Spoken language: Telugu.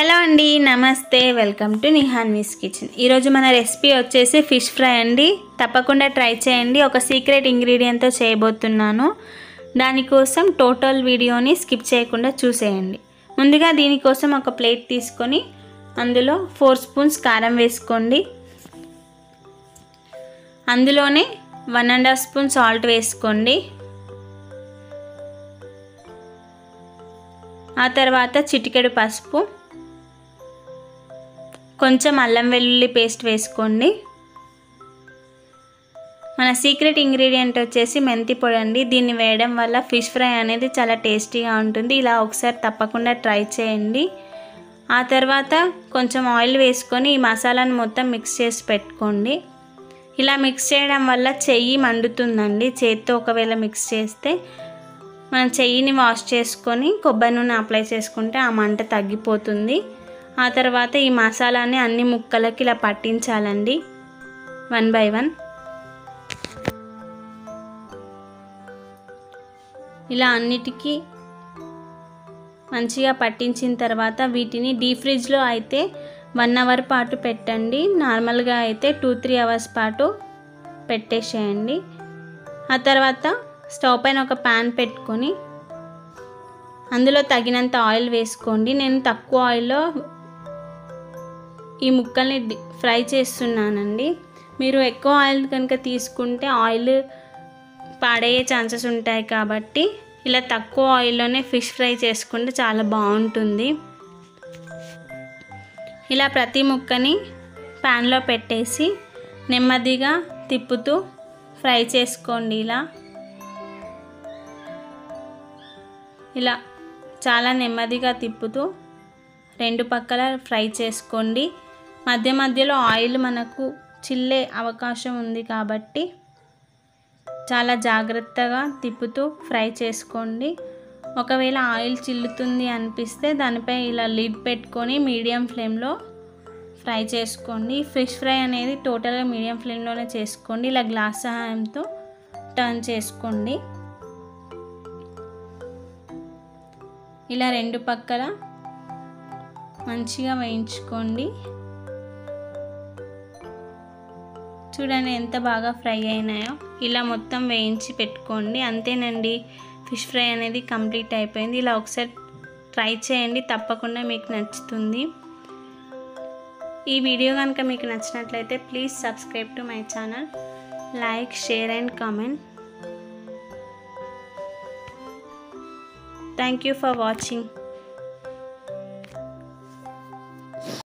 హలో అండి నమస్తే వెల్కమ్ టు నిహాన్వీస్ కిచెన్ ఈరోజు మన రెసిపీ వచ్చేసి ఫిష్ ఫ్రై అండి తప్పకుండా ట్రై చేయండి ఒక సీక్రెట్ ఇంగ్రీడియంట్తో చేయబోతున్నాను దానికోసం టోటల్ వీడియోని స్కిప్ చేయకుండా చూసేయండి ముందుగా దీనికోసం ఒక ప్లేట్ తీసుకొని అందులో ఫోర్ స్పూన్స్ కారం వేసుకోండి అందులోనే one and half spoon salt వేసుకోండి ఆ తర్వాత చిటికెడు పసుపు కొంచెం అల్లం వెల్లుల్లి పేస్ట్ వేసుకోండి మన సీక్రెట్ ఇంగ్రీడియంట్ వచ్చేసి మెంతి పొడి అండి దీన్ని వేయడం వల్ల ఫిష్ ఫ్రై అనేది చాలా టేస్టీగా ఉంటుంది ఇలా ఒకసారి తప్పకుండా ట్రై చేయండి ఆ తర్వాత కొంచెం ఆయిల్ వేసుకొని ఈ మసాలాను మొత్తం మిక్స్ చేసి పెట్టుకోండి ఇలా మిక్స్ చేయడం వల్ల చెయ్యి మండుతుందండి చేత్తో ఒకవేళ మిక్స్ చేస్తే మనం చెయ్యిని వాష్ చేసుకొని కొబ్బరి నూనె అప్లై చేసుకుంటే ఆ మంట తగ్గిపోతుంది ఆ తర్వాత ఈ మసాలాని అన్ని ముక్కలకి ఇలా పట్టించాలండి వన్ బై వన్ ఇలా అన్నిటికీ మంచిగా పట్టించిన తర్వాత వీటిని డీప్ ఫ్రిడ్జ్లో అయితే వన్ అవర్ పాటు పెట్టండి నార్మల్గా అయితే టూ త్రీ అవర్స్ పాటు పెట్టేసేయండి ఆ తర్వాత స్టవ్ పైన ఒక ప్యాన్ పెట్టుకొని అందులో తగినంత ఆయిల్ వేసుకోండి నేను తక్కువ ఆయిల్లో ఈ ముక్కల్ని ఫ్రై చేస్తున్నానండి మీరు ఎక్కువ ఆయిల్ కనుక తీసుకుంటే ఆయిల్ పాడయ్యే ఛాన్సెస్ ఉంటాయి కాబట్టి ఇలా తక్కువ ఆయిల్లోనే ఫిష్ ఫ్రై చేసుకుంటే చాలా బాగుంటుంది ఇలా ప్రతి ముక్కని ప్యాన్లో పెట్టేసి నెమ్మదిగా తిప్పుతూ ఫ్రై చేసుకోండి ఇలా ఇలా చాలా నెమ్మదిగా తిప్పుతూ రెండు పక్కల ఫ్రై చేసుకోండి మధ్య మధ్యలో ఆయిల్ మనకు చిల్లే అవకాశం ఉంది కాబట్టి చాలా జాగ్రత్తగా తిప్పుతూ ఫ్రై చేసుకోండి ఒకవేళ ఆయిల్ చిల్లుతుంది అనిపిస్తే దానిపై ఇలా లిడ్ పెట్టుకొని మీడియం ఫ్లేమ్లో ఫ్రై చేసుకోండి ఫిష్ ఫ్రై అనేది టోటల్గా మీడియం ఫ్లేమ్లోనే చేసుకోండి ఇలా గ్లాస్ సహాయంతో టర్న్ చేసుకోండి ఇలా రెండు పక్కల మంచిగా వేయించుకోండి చూడండి ఎంత బాగా ఫ్రై అయినాయో ఇలా మొత్తం వేయించి పెట్టుకోండి అంతేనండి ఫిష్ ఫ్రై అనేది కంప్లీట్ అయిపోయింది ఇలా ఒకసారి ట్రై చేయండి తప్పకుండా మీకు నచ్చుతుంది ఈ వీడియో కనుక మీకు నచ్చినట్లయితే please subscribe to my channel like share and comment thank you for watching